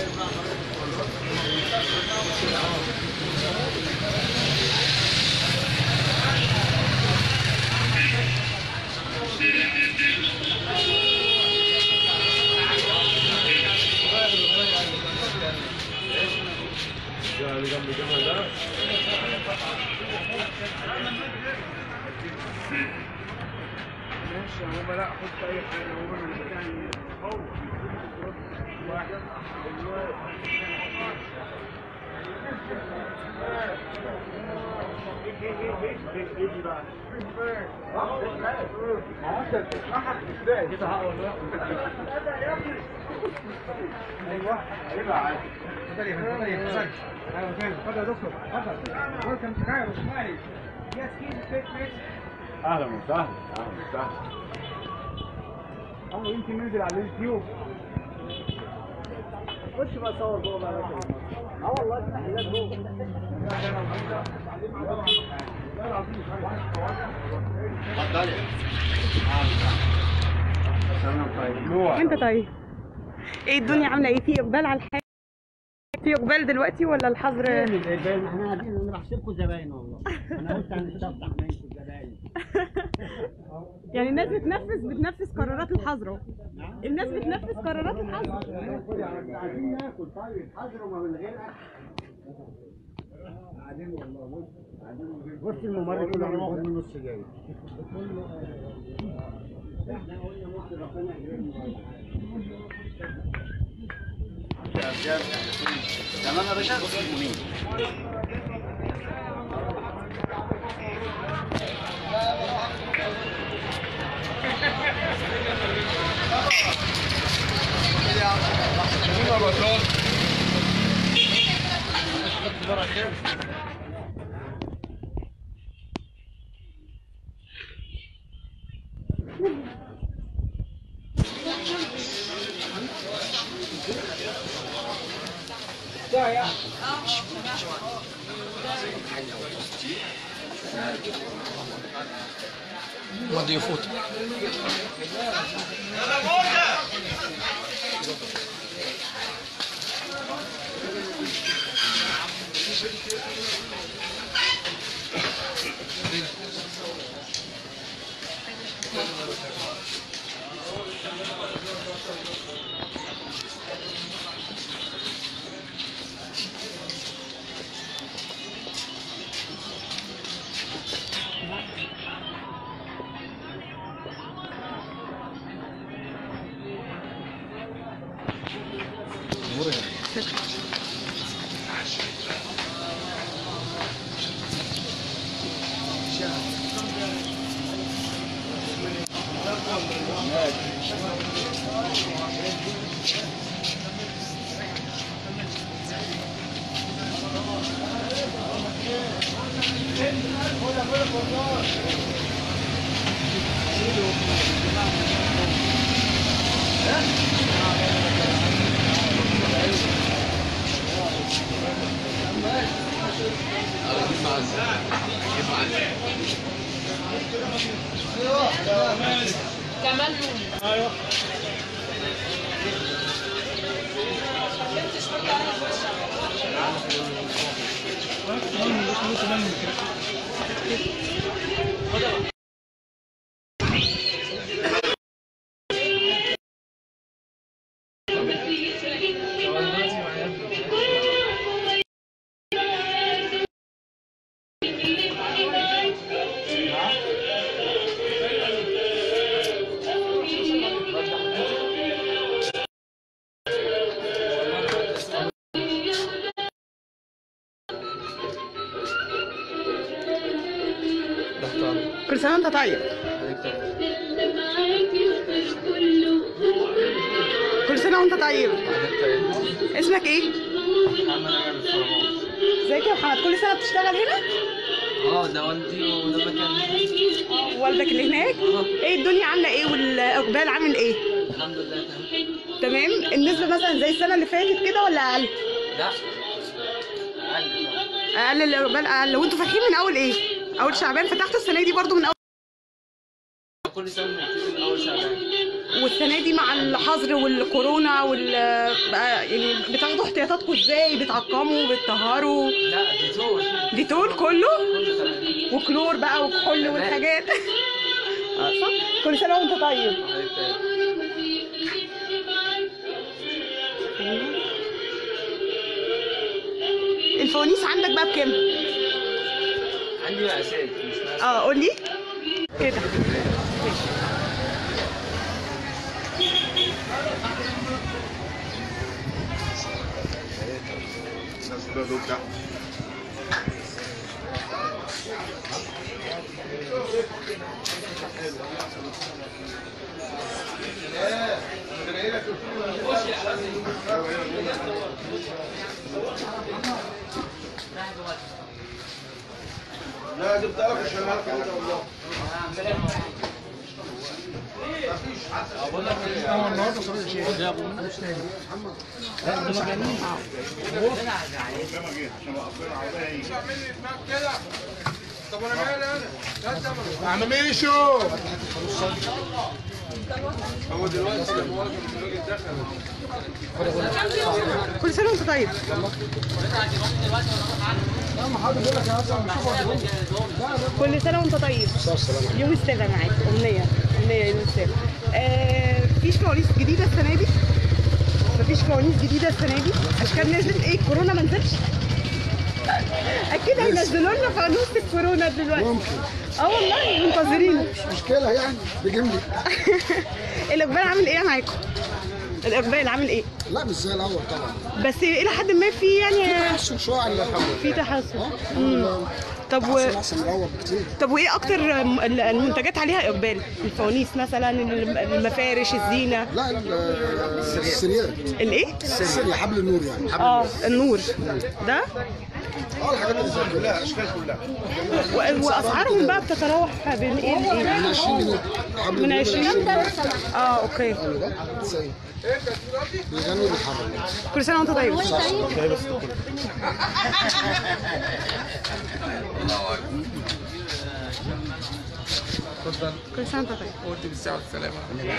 ماشي هو لا حط اي حاجه هو من مكان هو واحد ايوه ايوه عادي اتفضل يا اتفضل يا اتفضل ايوه فين اتفضل يا دكتور اتفضل ويلكم تو كايرو سمايل يس كيز فيت فيت اهلا وسهلا اهلا وسهلا او يمكن ننزل على اليوتيوب خش بقى صور جوه بقى اه والله في تحليلات جوه انت طيب ايه الدنيا عامله ايه في اقبال على الحاجه في اقبال دلوقتي ولا الحظر احنا قاعدين انا بحسبكم زباين والله انا قلت هنستفتح منكم زباين يعني الناس بتنفذ بتنفذ قرارات الحظر الناس بتنفذ قرارات الحظر عايزين ناكل طيب حضروا ما من غير قاعدين والله بص بص الممرض كله عم ياخد منه السجاير احنا قلنا ممكن ربنا يجري تمام يا باشا يمين كل سنه وانت طيب كل سنه وانت طيب اسمك ايه ازيك يا محمد كل سنه بتشتغل هنا اه ده والدي وده مكان والدك اللي هناك ايه الدنيا عامله ايه والاقبال عامل ايه الحمد لله تمام تمام النسبه مثلا زي السنه اللي فاتت كده ولا اقل لا اقل طبعا. اقل الاقبال اقل وانتوا فاتحين من اول ايه اول شعبان فتحتوا السنه دي برضو من اول كل سنه بنبتدي من اول شعبان والسنه دي مع الحظر والكورونا وال بقى يعني بتاخدوا احتياطاتكم ازاي بتعقموا بتطهروا لا دي زور ديتول كله كله تمام وكلور بقى وكحول والحاجات اه صح كل سنه وانت طيب الفوانيس عندك بقى بكام؟ عندي مقاسات مش مقاس اه قول لي ايه ده؟ ماشي. لا جبت لك الشمال كده والله هو النهارده صلاه الشيخ طب انا مالي انا لا تمام عم ميشو هو دلوقتي لما ولد الراجل دخل كل سنه وانت طيب كل سنه وانت طيب يوم السابع معاك امنيه امنيه يوم السابع آه فيش فوانيس جديده السنه دي مفيش فوانيس جديده السنه دي اشكال نزلت ايه كورونا ما نزلش اكيد هينزلوا لنا فانوس الكورونا دلوقتي ممكن اه والله منتظرين مش مشكلة يعني بجملة الاقبال عامل ايه معاكم الاقبال عامل ايه لا مش زي الأول طبعا بس الى حد ما في يعني تحسن شوية عن الأول في تحسن اه مم. طب و... تحسن أحسن من الأول بكتير طب وايه اكتر م- ال- المنتجات عليها اقبال الفوانيس مثلا الم- المفارش الزينه لا ال- السريات الايه السرية حبل النور يعني اه النور ده اه الحاجات اللي زي كده كلها اشكال كلها و- واسعارهم بقى بتتراوح بين ايه من لايه 20 جنيه حبل من النور 20 جنيه اه اوكي ده 90 بيغنوا بالحبل كل سنه وانت طيب كل سنه وانت طيب قلت بالساعة والسلامة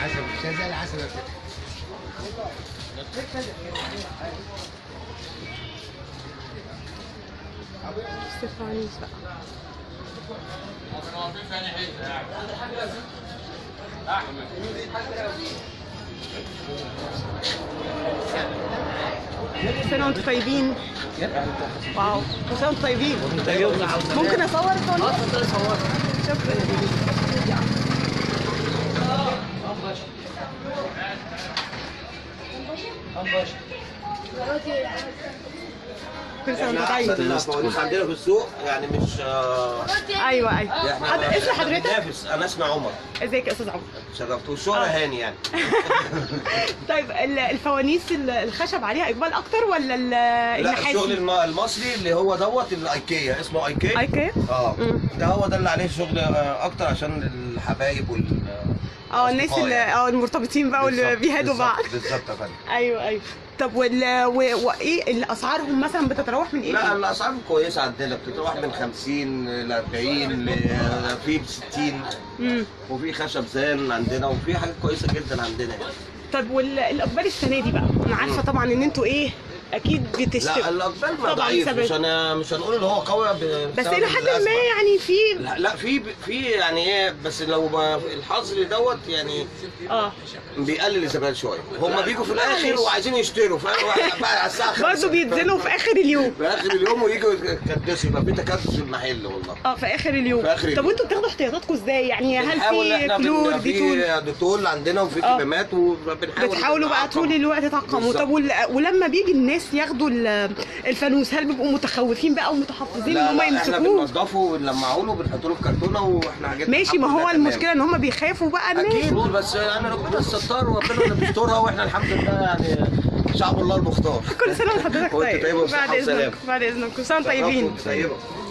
استفانيس بقى كل سنه وانتم طيبين واو كل سنه وانتم طيبين ممكن اصور الفوانيس؟ شكرا كل سنه وانت طيب الفوانيس عندنا في السوق يعني مش آه، ايوه ايوه احنا حد اسم إحنا حضرتك بننافس انا اسمي عمر ازيك يا استاذ عمر شرفت والشهرة هاني يعني طيب ال- الفوانيس ال- الخشب عليها اقبال اكتر ولا ال- لا الشغل النحاسي الم- المصري اللي هو دوت الايكيا اسمه ايكيا ايكيا اه مم. ده هو ده اللي عليه شغل آه، اكتر عشان الحبايب وال اه الناس اللي اه المرتبطين بقى واللي بالظبط- بيهادوا بالظبط- بعض بالظبط يا فندم ايوه ايوه طب وال و- وايه اللي اسعارهم مثلا بتتراوح من ايه؟ لا الاسعار كويسه عندنا بتتراوح من 50 ل 40 ل- في ب 60 مم. وفي خشب زان عندنا وفي حاجات كويسه جدا عندنا يعني طب والاقبال السنه دي بقى انا عارفه طبعا ان انتوا ايه اكيد بتشتروا لا الاقبال ما طبعاً ضعيف سبب. مش هن... مش هنقول ان هو قوي ب- بس بسبب الى حد الأزمة. ما يعني في لا, لا في في يعني ايه بس لو ما الحظر دوت يعني اه بيقلل الزبائن شويه هم بيجوا في معلش. الاخر وعايزين يشتروا فاهم بقى على الساعه 5 برضه بيتزنوا في اخر اليوم في اخر اليوم ويجوا يكدسوا يبقى في تكدس في المحل والله اه في اخر اليوم في آخر طب اليوم. وانتوا بتاخدوا احتياطاتكم ازاي يعني هل بنحاول في احنا كلور بن- ديتول في ديتول عندنا وفي آه. كمامات وبنحاول بتحاولوا بقى نعقم. طول الوقت تعقموا بالظبط. طب وال... ولما بيجي الناس ياخدوا ال- الفانوس هل بيبقوا متخوفين بقى ومتحفظين ان لا هم لا احنا يمسكوه بننضفه ونلمعه له وبنحط له في كرتونه واحنا حاجات ماشي ما الحمد هو لله تمام. المشكله ان هم بيخافوا بقى الناس اكيد بس يعني ربنا الستار وربنا اللي بيسترها واحنا الحمد لله يعني شعب الله المختار كل سنه وحضرتك وانت طيب طيبة وبصحة بعد وسلامة. اذنك بعد اذنك كل سنه وانتم طيبين طيبه